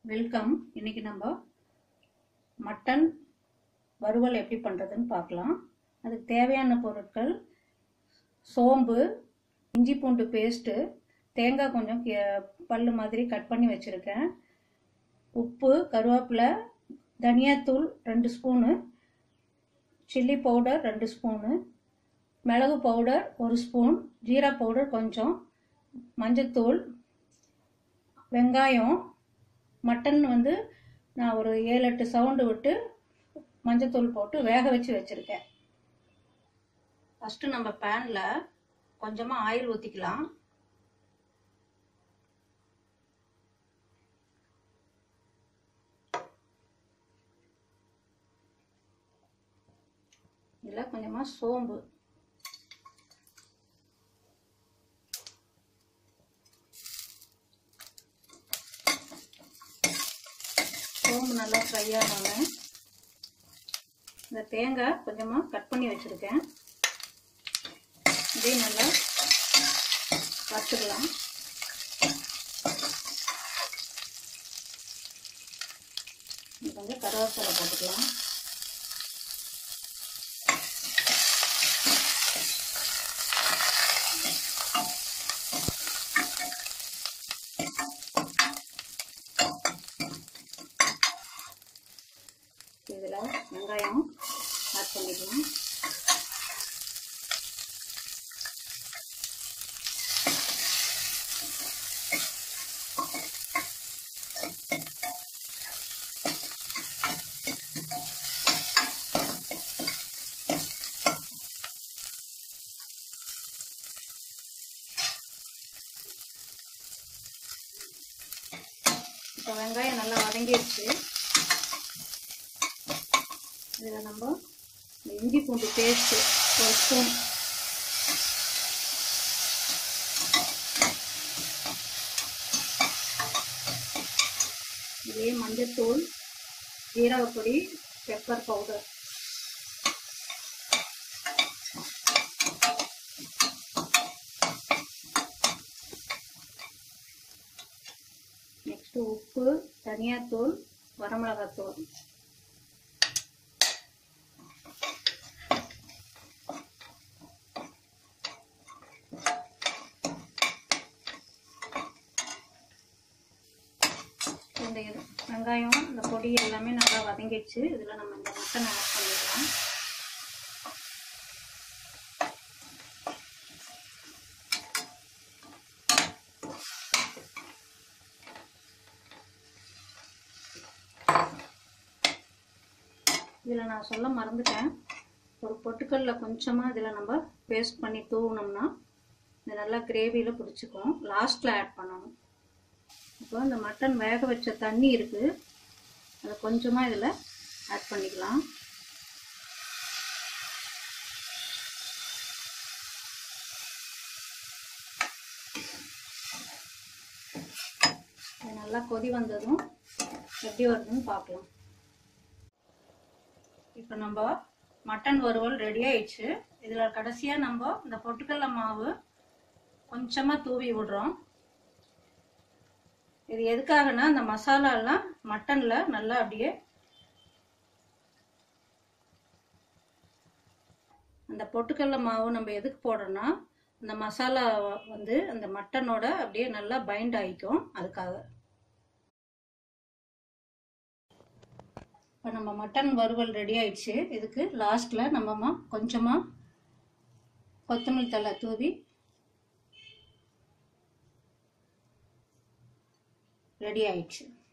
welcome இன்னைக்கு நம்ம mutton வறுவல் எப்படி பண்ணுறதுன்னு பார்க்கலாம் அதுக்கு தேவையான பொருட்கள் சோம்பு இஞ்சி பூண்டு பேஸ்ட்டு தேங்காய் கொஞ்சம் கே- பல்லு மாதிரி கட் பண்ணி வச்சுருக்கேன் உப்பு கருவேப்பிலை தனியாத்தூள் ரெண்டு ஸ்பூனு சில்லி பவுடர் ரெண்டு ஸ்பூனு மிளகு பவுடர் ஒரு ஸ்பூன் ஜீரா பவுடர் கொஞ்சம் மஞ்சத்தூள் வெங்காயம் மட்டன் வந்து நான் ஒரு ஏழு எட்டு சவுண்டு விட்டு மஞ்சத்தூள் போட்டு வேக வச்சு வச்சுருக்கேன் ஃபஸ்ட்டு நம்ம பேனில் கொஞ்சமாக ஆயில் ஊற்றிக்கலாம் இதில் கொஞ்சமாக சோம்பு சோம்பு நல்லா ஃப்ரை ஆனோடனே இந்த தேங்காய் கொஞ்சமாக கட் பண்ணி வச்சுருக்கேன் இதே நல்லா வறுத்துக்கலாம் இது வந்து கருவேப்பிலை போட்டுக்கலாம் இதில் வெங்காயம் ஆட் பண்ணிக்கலாம் இப்போ வெங்காயம் நல்லா வதங்கிடுச்சு இதில் நம்ம இந்த இஞ்சி பூண்டு பேஸ்ட்டு ஒரு ஸ்பூன் இதே மஞ்சத்தூள் ஜீரகப்பொடி பெப்பர் பவுடர் நெக்ஸ்ட்டு உப்பு தனியாத்தூள் வரமிளகாத்தூள் இந்த இது வெங்காயம் இந்த பொடி எல்லாமே நல்லா வதங்கிடுச்சு இதில் நம்ம இந்த மட்டன் ஆட் பண்ணிடலாம் இதில் நான் சொல்ல மறந்துட்டேன் ஒரு பொட்டுக்கல்ல கொஞ்சமாக இதில் நம்ம பேஸ்ட் பண்ணி தூவினோம்னா இது நல்லா கிரேவியில் பிடிச்சிக்கும் லாஸ்ட்டில் ஆட் பண்ணணும் இப்போ இந்த மட்டன் வேக வச்ச தண்ணி இருக்குது அதை கொஞ்சமாக இதில் ஆட் பண்ணிக்கலாம் இது நல்லா கொதி வந்ததும் எப்படி வருதுன்னு பார்க்கலாம் இப்போ நம்ம மட்டன் வறுவல் ரெடி ஆயிடுச்சு இதில் கடைசியாக நம்ம இந்த பொட்டுக்கடலை மாவு கொஞ்சமாக தூவி விடுறோம் இது எதுக்காகனா அந்த மசாலாலாம் மட்டன்ல நல்லா அப்படியே அந்த பொட்டுக்கடல மாவு நம்ம எதுக்கு போடுறோம்னா அந்த மசாலா வந்து அந்த மட்டனோட அப்படியே நல்லா பைண்ட் ஆகிக்கும் அதுக்காக இப்போ நம்ம மட்டன் வறுவல் ரெடி ஆயிடுச்சு இதுக்கு லாஸ்ட்ல நம்ம கொஞ்சமா கொத்தமல்லி தலை தூவி ரெடி ஆயிடுச்சு